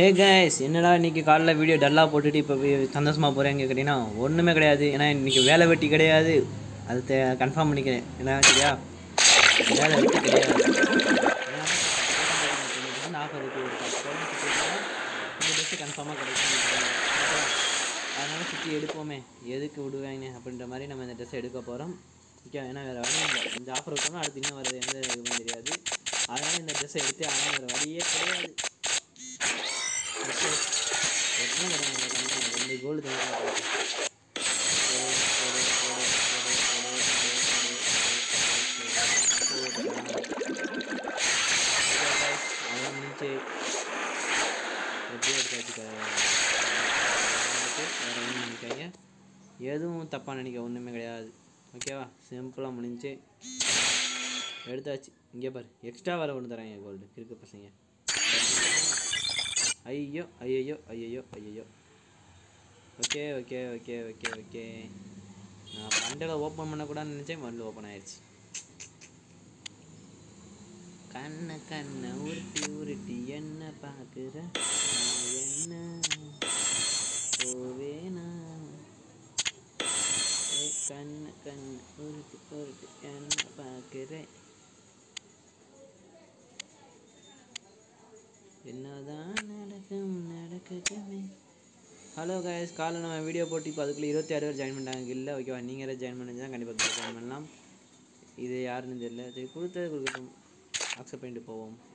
Hey guys என்னடா இன்னைக்கு காலைல வீடியோ டல்லாக போட்டுட்டு இப்போ சந்தோஷமாக போகிறேங்க கேட்டிங்கன்னா ஒன்றுமே கிடையாது ஏன்னா இன்னைக்கு வேலை வெட்டி கிடையாது அது கன்ஃபார்ம் பண்ணிக்கிறேன் ஏன்னா சரியா வேலை வெட்டி கிடையாது ஆஃபர் இருக்குது ஒரு பத்து ரூபா சுற்றி இந்த ட்ரெஸ்ஸு கன்ஃபார்மாக கிடைக்கும் ஓகேவா? அதனால சுற்றி எடுப்போமே எதுக்கு விடுவாங்க அப்படின்ற மாதிரி நம்ம இந்த ட்ரெஸ்ஸை எடுக்க போகிறோம் ஓகே ஏன்னா வேறு வழி இல்லை இந்த ஆஃபர் விட்டோம்னா அடுத்து இன்னும் வருது எந்த இதுவும் தெரியாது அதனால் இந்த ட்ரெஸ்ஸை எடுத்தே ஆனால் வேறு வழியே கிடையாது எத்தனை தடவை நம்ம கண்டிப்பாக ரெண்டு கோல்டு தனியாக அதான் முடிஞ்சு எப்படியோ எடுத்து வச்சுக்க வேறு ஒன்றும் நினைக்காங்க எதுவும் தப்பாக நினைக்க ஒன்றுமே கிடையாது ஓகேவா சிம்பிளாக முடிஞ்சு எடுத்தாச்சு இங்கே பாரு எக்ஸ்ட்ரா வேறு ஒன்று தராங்க கோல்டு கிறுக்கு பசங்க ஐயோ ஐயையோ ஐயையோ ஐயையோ okay okay okay okay okay நான் பண்டில் ஓப்பன் பண்ணக்கூடாதுன்னு நினச்சேன் மண்டில் ஓப்பன் ஆயிடுச்சு கண்ண கண்ண உருட்டி உருட்டி என்ன பார்க்குற நான் என்ன போவேனா ஏ கண்ண கண்ண உருட்டி உருட்டி என்ன பார்க்குறேன் என்னதான் நடக்கும் நடக்கட்டுமே ஹலோ கைஸ் காலை நம்ம வீடியோ போட்டு இப்போ அதுக்குள்ளே இருபத்தி ஆறு பேர் ஜாயின் பண்ணிட்டாங்க இல்லை ஓகேவா நீங்கள் யாராவது ஜாயின் பண்ணி தான் கண்டிப்பாக ஜாயின் பண்ணலாம் இது யாருன்னு தெரியல சரி கொடுத்தது கொடுக்கட்டும் அக்செப்ட் பண்ணிட்டு போவோம்